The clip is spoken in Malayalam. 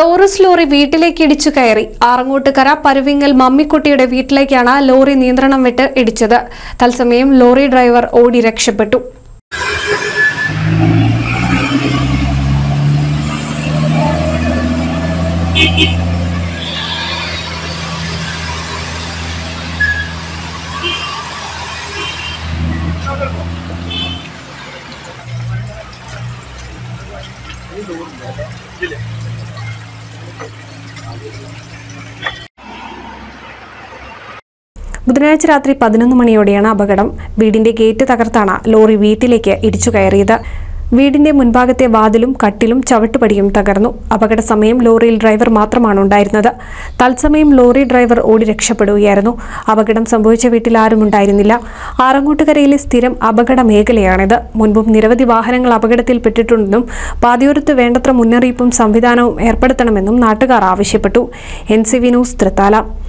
ടോറസ് ലോറി വീട്ടിലേക്ക് ഇടിച്ചു കയറി ആറങ്ങോട്ടുകര പരുവിങ്ങൽ മമ്മിക്കുട്ടിയുടെ വീട്ടിലേക്കാണ് ലോറി നിയന്ത്രണം വിട്ട് ഇടിച്ചത് തത്സമയം ലോറി ഡ്രൈവർ ഓടി രക്ഷപ്പെട്ടു ബുധനാഴ്ച രാത്രി പതിനൊന്ന് മണിയോടെയാണ് അപകടം വീടിന്റെ ഗേറ്റ് തകർത്താണ് ലോറി വീട്ടിലേക്ക് ഇടിച്ചു കയറിയത് വീടിന്റെ മുൻഭാഗത്തെ വാതിലും കട്ടിലും ചവിട്ടുപടിയും തകർന്നു അപകട സമയം ലോറിയിൽ ഡ്രൈവർ മാത്രമാണ് ഉണ്ടായിരുന്നത് തത്സമയം ലോറി ഡ്രൈവർ ഓടി രക്ഷപ്പെടുകയായിരുന്നു അപകടം സംഭവിച്ച വീട്ടിൽ ആരും ഉണ്ടായിരുന്നില്ല ആറങ്ങോട്ടുകരയിലെ സ്ഥിരം അപകട മേഖലയാണിത് മുൻപും നിരവധി വാഹനങ്ങൾ അപകടത്തിൽപ്പെട്ടിട്ടുണ്ടെന്നും പാതയോരത്ത് വേണ്ടത്ര മുന്നറിയിപ്പും സംവിധാനവും ഏർപ്പെടുത്തണമെന്നും നാട്ടുകാർ ആവശ്യപ്പെട്ടു എൻ സി വി ന്യൂസ് തൃത്താല